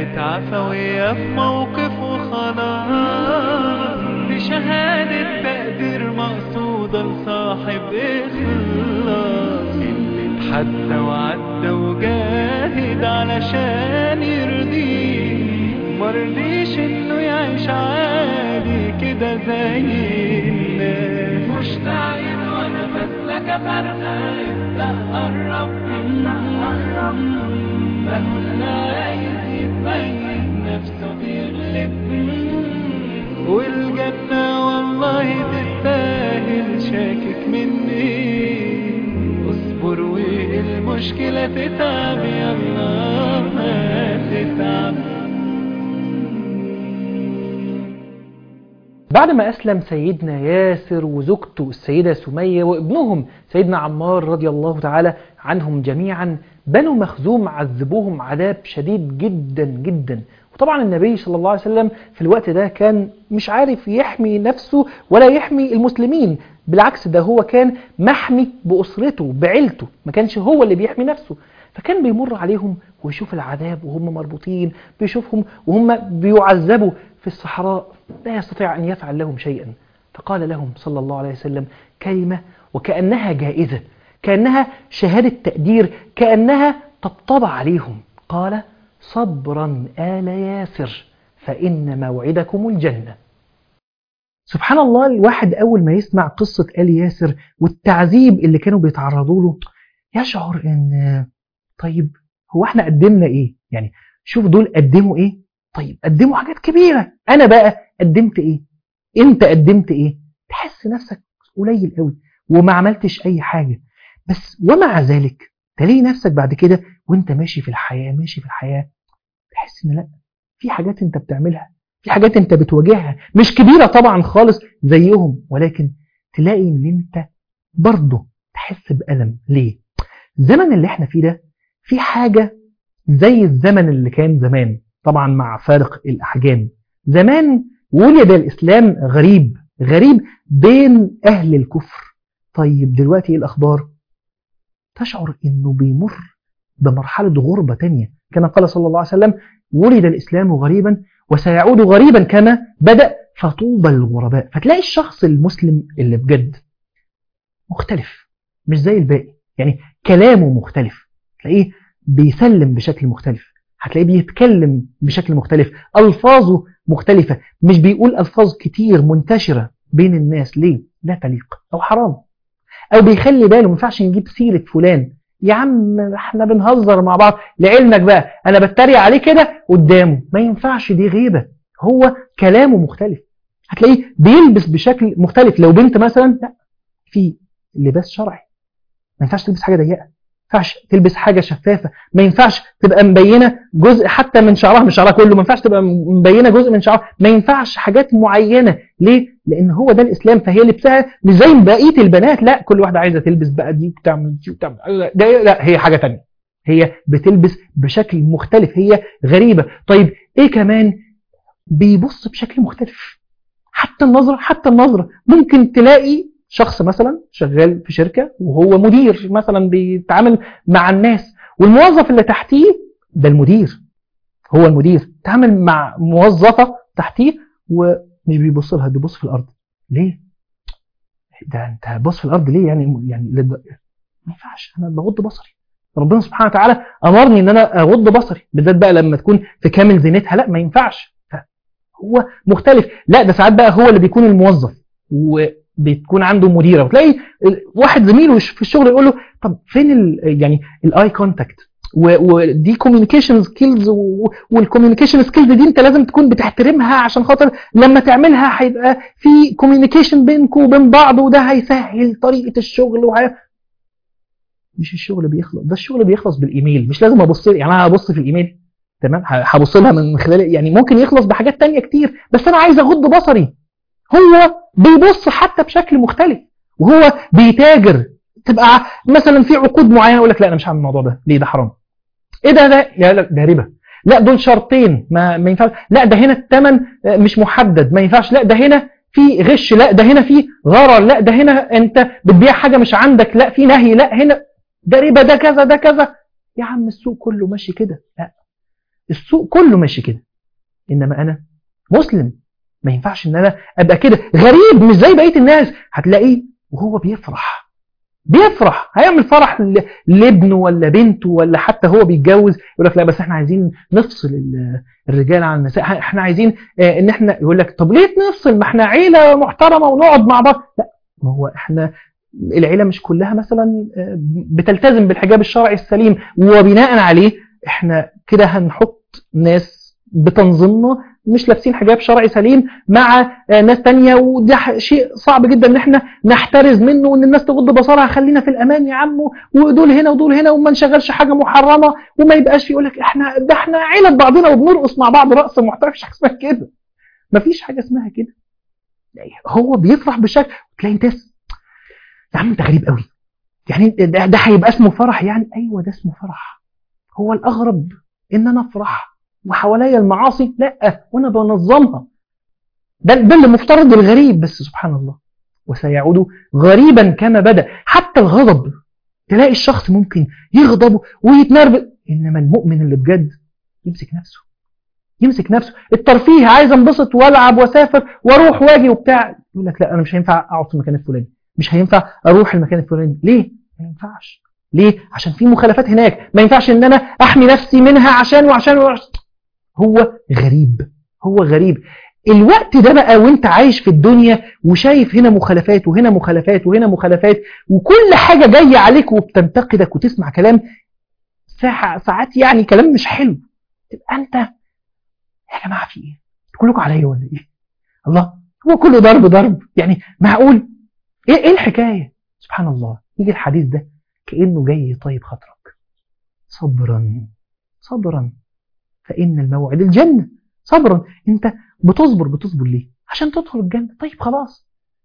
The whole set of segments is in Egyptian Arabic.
كانت عفوية في موقف وخلاص بشهادة تقدير مقصودة لصاحب إخلاص اللي اتحدى وعدى وجاهد علشان يرضيه مرضيش إنه يعيش عادي كده زي الناس مشتاق وأنا بسلك فرقة ابدأ قرب بقول عايز يبين نفسه بيغلب والجنة والله تستاهل شاكك مني اصبر والمشكلة تتعب يلا ما تتعب بعد ما أسلم سيدنا ياسر وزوجته السيدة سمية وابنهم سيدنا عمار رضي الله تعالى عنهم جميعا بنو مخزوم عذبوهم عذاب شديد جدا جدا وطبعا النبي صلى الله عليه وسلم في الوقت ده كان مش عارف يحمي نفسه ولا يحمي المسلمين بالعكس ده هو كان محمي بأسرته بعيلته ما كانش هو اللي بيحمي نفسه فكان بيمر عليهم ويشوف العذاب وهم مربوطين بيشوفهم وهم بيعذبوا في الصحراء لا يستطيع أن يفعل لهم شيئا فقال لهم صلى الله عليه وسلم كلمة وكأنها جائزة كأنها شهادة تقدير كأنها طبطبة عليهم قال صبرا آل ياسر فإن موعدكم الجنة سبحان الله الواحد أول ما يسمع قصة آل ياسر والتعذيب اللي كانوا بيتعرضوا له يشعر إن طيب هو احنا قدمنا إيه يعني شوف دول قدموا إيه طيب قدموا حاجات كبيرة أنا بقى قدمت إيه أنت قدمت إيه تحس نفسك قليل قوي وما عملتش أي حاجة بس ومع ذلك تلاقي نفسك بعد كده وانت ماشي في الحياة ماشي في الحياة تحس ان لا في حاجات انت بتعملها في حاجات انت بتواجهها مش كبيرة طبعا خالص زيهم ولكن تلاقي ان انت برضه تحس بألم ليه الزمن اللي احنا فيه ده في حاجة زي الزمن اللي كان زمان طبعا مع فارق الأحجام زمان ولد الإسلام غريب غريب بين أهل الكفر طيب دلوقتي ايه الأخبار تشعر انه بيمر بمرحلة غربة تانية كما قال صلى الله عليه وسلم ولد الإسلام غريبا وسيعود غريبا كما بدأ فطوبى للغرباء فتلاقي الشخص المسلم اللي بجد مختلف مش زي الباقي يعني كلامه مختلف تلاقيه بيسلم بشكل مختلف هتلاقيه بيتكلم بشكل مختلف ألفاظه مختلفة مش بيقول ألفاظ كتير منتشرة بين الناس ليه؟ لا تليق أو حرام أو بيخلي باله ما ينفعش نجيب سيرة فلان يا عم احنا بنهزر مع بعض لعلمك بقى أنا بتريق عليه كده قدامه ما ينفعش دي غيبة هو كلامه مختلف هتلاقيه بيلبس بشكل مختلف لو بنت مثلا لا في لباس شرعي ما ينفعش تلبس حاجة ضيقة ما ينفعش تلبس حاجة شفافة ما ينفعش تبقى مبينة جزء حتى من شعرها مش شعرها كله ما ينفعش تبقى مبينة جزء من شعرها ما ينفعش حاجات معينة ليه؟ لأن هو ده الإسلام فهي لبسها مش زي بقية البنات لا كل واحدة عايزة تلبس بقى دي وتعمل دي وتعمل ده لا هي حاجة تانية هي بتلبس بشكل مختلف هي غريبة طيب ايه كمان بيبص بشكل مختلف حتى النظرة حتى النظرة ممكن تلاقي شخص مثلا شغال في شركة وهو مدير مثلا بيتعامل مع الناس والموظف اللي تحتيه ده المدير هو المدير تعامل مع موظفة تحتيه ومش بيبص لها بيبص في الأرض ليه؟ ده انت هتبص في الأرض ليه يعني يعني لد... ما ينفعش أنا بغض بصري ربنا سبحانه وتعالى أمرني إن أنا أغض بصري بالذات بقى لما تكون في كامل زينتها لا ما ينفعش هو مختلف لا ده ساعات بقى هو اللي بيكون الموظف و بتكون عنده مديره وتلاقي واحد زميله في الشغل يقول له طب فين ال يعني الاي كونتاكت ودي كوميونيكيشن سكيلز والكوميونيكيشن سكيلز دي انت لازم تكون بتحترمها عشان خاطر لما تعملها هيبقى في كوميونيكيشن بينكم وبين بعض وده هيسهل طريقه الشغل وهي مش الشغل بيخلص ده الشغل بيخلص بالايميل مش لازم ابص يعني انا هبص في الايميل تمام هبص لها من خلال يعني ممكن يخلص بحاجات تانية كتير بس انا عايز اغض بصري هو بيبص حتى بشكل مختلف وهو بيتاجر تبقى مثلا في عقود معينه يقول لك لا انا مش هعمل الموضوع ده ليه ده حرام ايه ده ده لا لا ده ربا لا دول شرطين ما ما ينفعش لا ده هنا الثمن مش محدد ما ينفعش لا ده هنا في غش لا ده هنا في غرر لا ده هنا انت بتبيع حاجه مش عندك لا في نهي لا هنا ده ربا ده كذا ده كذا يا عم السوق كله ماشي كده لا السوق كله ماشي كده انما انا مسلم ما ينفعش ان انا ابقى كده غريب مش زي بقيه الناس هتلاقيه وهو بيفرح بيفرح هيعمل فرح ل- لابنه ولا بنته ولا حتى هو بيتجوز يقول لك لا بس احنا عايزين نفصل ال- الرجال عن النساء احنا عايزين آه، ان احنا يقول لك طب ليه نفصل ما احنا عيله محترمه ونقعد مع بعض لا ما هو احنا العيله مش كلها مثلا آه، بتلتزم بالحجاب الشرعي السليم وبناء عليه احنا كده هنحط ناس بتنظيمنا مش لابسين حجاب شرعي سليم مع آه، ناس تانية وده ح- شيء صعب جدا ان احنا نحترز منه وان الناس تغض بصرها خلينا في الامان يا عم ودول هنا ودول هنا وما نشغلش حاجه محرمه وما يبقاش يقول لك احنا ده احنا عيله بعضنا وبنرقص مع بعض رقص محترم مفيش حاجه اسمها كده مفيش حاجه اسمها كده هو بيفرح بشكل تلاقي ناس يا عم انت غريب قوي يعني ده, ده هيبقى اسمه فرح يعني ايوه ده اسمه فرح هو الاغرب ان انا افرح وحواليا المعاصي لا وانا بنظمها ده ده اللي مفترض الغريب بس سبحان الله وسيعود غريبا كما بدا حتى الغضب تلاقي الشخص ممكن يغضب ويتنرفز انما المؤمن اللي بجد يمسك نفسه يمسك نفسه الترفيه عايز انبسط والعب واسافر واروح واجي وبتاع يقول لك لا انا مش هينفع اقعد في المكان الفلاني مش هينفع اروح المكان الفلاني ليه ما ينفعش ليه عشان في مخالفات هناك ما ينفعش ان انا احمي نفسي منها عشان وعشان, وعشان. هو غريب هو غريب الوقت ده بقى وانت عايش في الدنيا وشايف هنا مخالفات وهنا مخالفات وهنا مخالفات وكل حاجة جاية عليك وبتنتقدك وتسمع كلام ساعة ساعات يعني كلام مش حلو تبقى انت يا جماعة في ايه كلكم عليا ولا ايه الله هو كله ضرب ضرب يعني معقول ايه ايه الحكاية سبحان الله يجي الحديث ده كأنه جاي يطيب خاطرك صبرا صبرا فإن الموعد الجنة صبرا انت بتصبر بتصبر ليه عشان تدخل الجنة طيب خلاص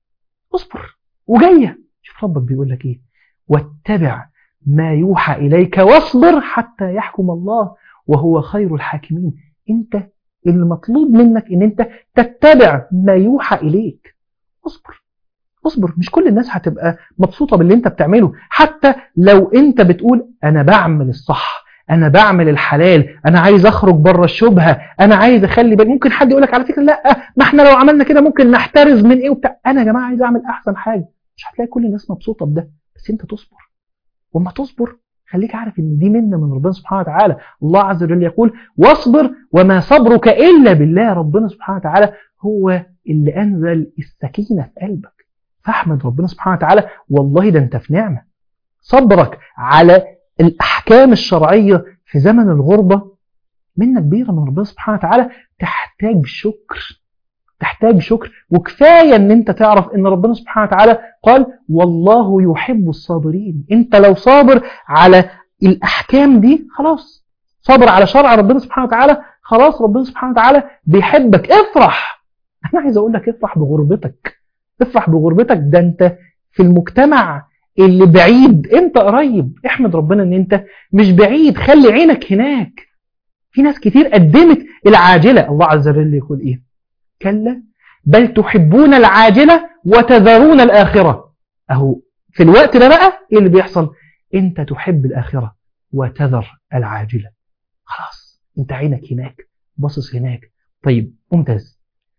اصبر وجاية شوف ربك بيقول لك ايه واتبع ما يوحى إليك واصبر حتى يحكم الله وهو خير الحاكمين انت المطلوب منك ان انت تتبع ما يوحى إليك اصبر اصبر مش كل الناس هتبقى مبسوطة باللي انت بتعمله حتى لو انت بتقول انا بعمل الصح انا بعمل الحلال انا عايز اخرج بره الشبهه انا عايز اخلي بالي ممكن حد يقول لك على فكره لا ما احنا لو عملنا كده ممكن نحترز من ايه وبتاع انا يا جماعه عايز اعمل احسن حاجه مش هتلاقي كل الناس مبسوطه بده بس انت تصبر وما تصبر خليك عارف ان دي منه من ربنا سبحانه وتعالى الله عز وجل يقول واصبر وما صبرك الا بالله ربنا سبحانه وتعالى هو اللي انزل السكينه في قلبك فاحمد ربنا سبحانه وتعالى والله ده انت في نعمه صبرك على الأحكام الشرعية في زمن الغربة منة كبيرة من ربنا سبحانه وتعالى تحتاج شكر تحتاج شكر وكفاية ان انت تعرف ان ربنا سبحانه وتعالى قال والله يحب الصابرين انت لو صابر على الأحكام دي خلاص صابر على شرع ربنا سبحانه وتعالى خلاص ربنا سبحانه وتعالى بيحبك افرح انا عايز اقول لك افرح بغربتك افرح بغربتك ده انت في المجتمع اللي بعيد انت قريب احمد ربنا ان انت مش بعيد خلي عينك هناك في ناس كتير قدمت العاجلة الله عز وجل يقول ايه كلا بل تحبون العاجلة وتذرون الآخرة اهو في الوقت ده بقى ايه اللي بيحصل انت تحب الآخرة وتذر العاجلة خلاص انت عينك هناك باصص هناك طيب ممتاز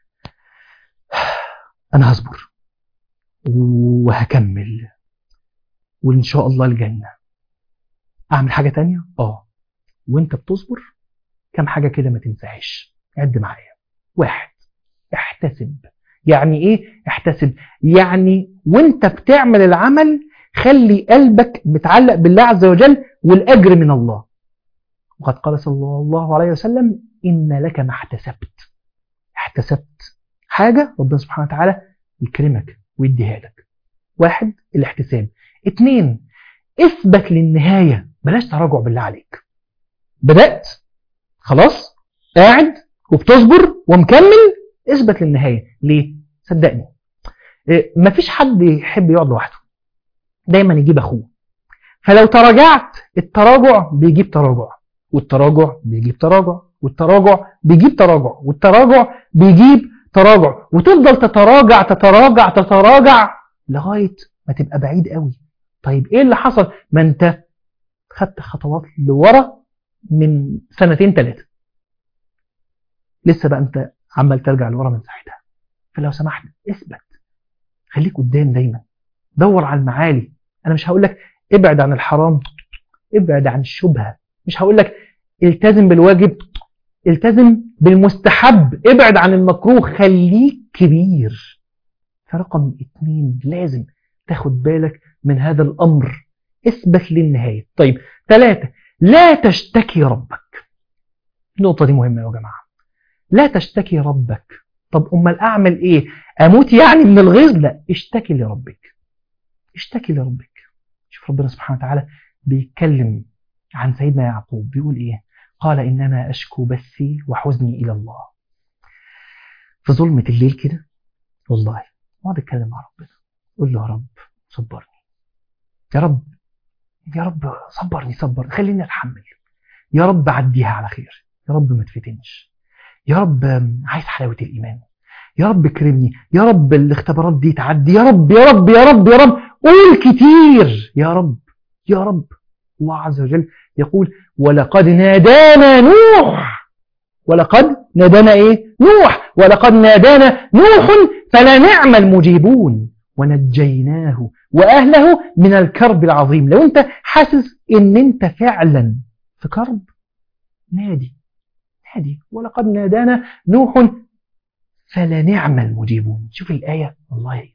انا هصبر وهكمل وإن شاء الله الجنة أعمل حاجة تانية؟ آه وإنت بتصبر كم حاجة كده ما تنساهاش عد معايا واحد احتسب يعني إيه احتسب؟ يعني وإنت بتعمل العمل خلي قلبك متعلق بالله عز وجل والأجر من الله وقد قال صلى الله عليه وسلم إن لك ما احتسبت احتسبت حاجة ربنا سبحانه وتعالى يكرمك ويديها لك واحد الاحتساب اتنين اثبت للنهاية بلاش تراجع بالله عليك بدأت خلاص قاعد وبتصبر ومكمل اثبت للنهاية ليه صدقني اه مفيش حد يحب يقعد لوحده دايما يجيب اخوه فلو تراجعت التراجع بيجيب تراجع والتراجع بيجيب تراجع والتراجع بيجيب تراجع والتراجع بيجيب تراجع وتفضل تتراجع تتراجع تتراجع لغاية ما تبقى بعيد قوي طيب ايه اللي حصل ما انت خدت خطوات لورا من سنتين ثلاثة لسه بقى انت عمال ترجع لورا من ساعتها فلو سمحت اثبت خليك قدام دايما دور على المعالي انا مش هقول لك ابعد عن الحرام ابعد عن الشبهه مش هقول لك التزم بالواجب التزم بالمستحب ابعد عن المكروه خليك كبير فرقم اتنين لازم تاخد بالك من هذا الأمر اثبت للنهاية طيب ثلاثة لا تشتكي ربك النقطة دي مهمة يا جماعة لا تشتكي ربك طب أمال أعمل إيه أموت يعني من الغيظ لا اشتكي لربك اشتكي لربك شوف ربنا سبحانه وتعالى بيتكلم عن سيدنا يعقوب بيقول إيه قال إنما أشكو بثي وحزني إلى الله في ظلمة الليل كده والله اقعد اتكلم مع ربنا قول له يا رب صبرني يا رب يا رب صبرني صبر خليني اتحمل يا رب عديها على خير يا رب ما تفتنش يا رب عايز حلاوة الإيمان يا رب كرمني يا رب الاختبارات دي تعدي يا رب يا رب يا رب يا رب قول كتير يا رب يا رب الله عز وجل يقول ولقد نادانا نوح ولقد نادانا ايه نوح ولقد نادانا نوح فلنعم المجيبون ونجيناه واهله من الكرب العظيم لو انت حاسس ان انت فعلا في كرب نادي نادي ولقد نادانا نوح فلنعم المجيبون شوف الآية والله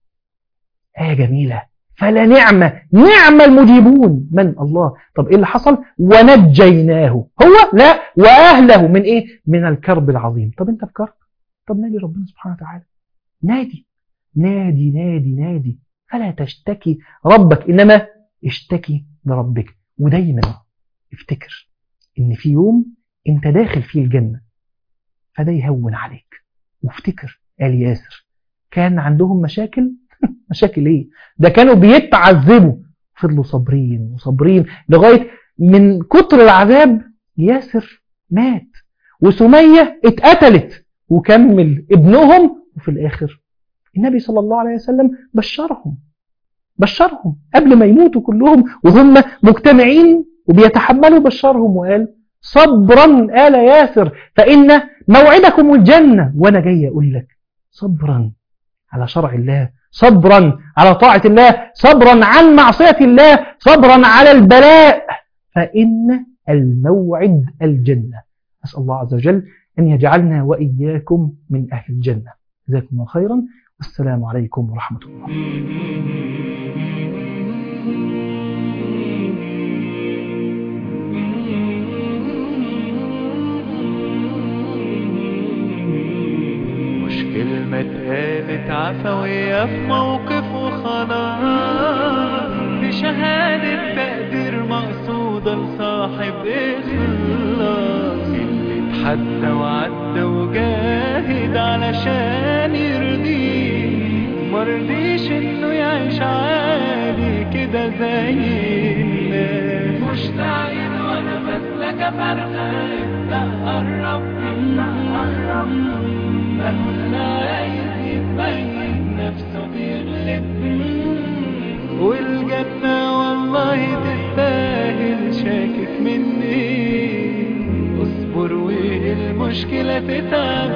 آية جميلة فلنعم نعم المجيبون من الله طب ايه اللي حصل ونجيناه هو لا واهله من ايه من الكرب العظيم طب انت في كرب طب نادي ربنا سبحانه وتعالى نادي نادي نادي نادي فلا تشتكي ربك انما اشتكي لربك ودايما افتكر ان في يوم انت داخل فيه الجنة فده يهون عليك وافتكر آل ياسر كان عندهم مشاكل مشاكل ايه ده كانوا بيتعذبوا فضلوا صابرين وصابرين لغاية من كتر العذاب ياسر مات وسمية اتقتلت وكمل ابنهم وفي الآخر النبي صلى الله عليه وسلم بشرهم بشرهم قبل ما يموتوا كلهم وهم مجتمعين وبيتحملوا بشرهم وقال صبرا آل ياسر فإن موعدكم الجنة وأنا جاي أقول لك صبرا على شرع الله صبرا على طاعة الله صبرا عن معصية الله صبرا على البلاء فإن الموعد الجنة أسأل الله عز وجل أن يجعلنا وإياكم من أهل الجنة جزاكم الله خيرا والسلام عليكم ورحمة الله مش كلمة اتقالت عفوية في موقف وخلاص دي شهادة تقدير مقصودة لصاحب إخلاص اللي اتحدى وعدى وجاهد علشان يرضيه مرضيش انه يعيش عادي كده زي الناس مشتاق وانا بسلك فرقة ابدأ قرب قرب أنا عايز يبين نفسه بيغلب والجنة والله تستاهل شاكك مني اصبر والمشكلة تتعب